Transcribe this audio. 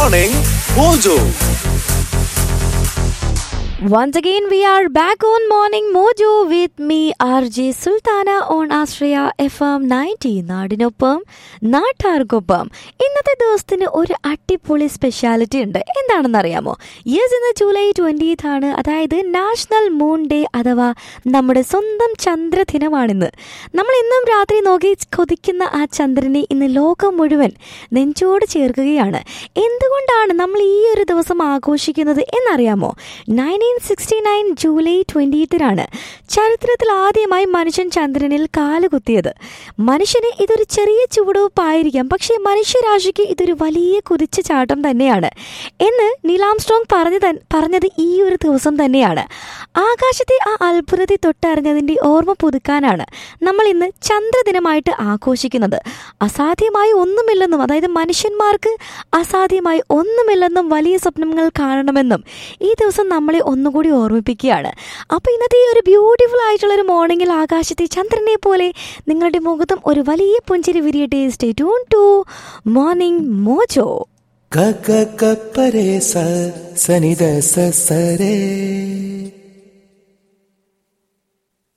Morning Mojo. Once again, we are back on Morning Mojo with me, RJ Sultana on Astraya FM 90 നാടിനൊപ്പം നാട്ടാർക്കൊപ്പം ഇന്നത്തെ ദിവസത്തിന് ഒരു അടിപൊളി സ്പെഷ്യാലിറ്റി ഉണ്ട് എന്താണെന്ന് അറിയാമോ യെസ് ഇന്ന് ജൂലൈ ട്വൻറ്റീത്ത് ആണ് അതായത് നാഷണൽ മൂൺ ഡേ അഥവാ നമ്മുടെ സ്വന്തം ചന്ദ്രദിനമാണിന്ന് നമ്മൾ ഇന്നും രാത്രി നോക്കി കൊതിക്കുന്ന ആ ചന്ദ്രനെ ഇന്ന് ലോകം മുഴുവൻ നെഞ്ചോട് ചേർക്കുകയാണ് എന്തുകൊണ്ടാണ് നമ്മൾ ഈ ഒരു ദിവസം ആഘോഷിക്കുന്നത് എന്നറിയാമോ നയൻറ്റീൻ സിക്സ്റ്റി നയൻ ജൂലൈ ട്വൻറ്റീത്തിനാണ് ചരിത്രത്തിൽ ആദ്യമായി മനുഷ്യൻ ചന്ദ്രനിൽ കാലുകുത്തിയത് മനുഷ്യന് ഇതൊരു ചെറിയ ചുവടുവെപ്പായിരിക്കാം പക്ഷേ മനുഷ്യരാശിക്ക് ഇതൊരു വലിയ കുതിച്ചുചാട്ടം തന്നെയാണ് എന്ന് നീലാംസ്ട്രോങ് പറഞ്ഞു തൻ- പറഞ്ഞത് ഈ ഒരു ദിവസം തന്നെയാണ് ആകാശത്തെ ആ അത്ഭുതത്തെ തൊട്ടറിഞ്ഞതിൻ്റെ ഓർമ്മ പുതുക്കാനാണ് നമ്മൾ ഇന്ന് ചന്ദ്രദിനമായിട്ട് ആഘോഷിക്കുന്നത് അസാധ്യമായി ഒന്നുമില്ലെന്നും അതായത് മനുഷ്യന്മാർക്ക് അസാധ്യമായി ഒന്നുമില്ലെന്നും വലിയ സ്വപ്നങ്ങൾ കാണണമെന്നും ഈ ദിവസം നമ്മളെ ഒന്നുകൂടി ഓർമ്മിപ്പിക്കുകയാണ് അപ്പോൾ ഇന്നത്തെ ഈ ഒരു ബ്യൂട്ടിഫുൾ ആയിട്ടുള്ള ഒരു മോർണിംഗിൽ ആകാശത്തെ ചന്ദ്രനെ പോലെ നിങ്ങളുടെ മുഖത്തും ഒരു വലിയ പുഞ്ചിരി വിരിയട്ടെ stay tune to Morning Mojo ക ക ക പരേ സ സനി ദ സ സ രേ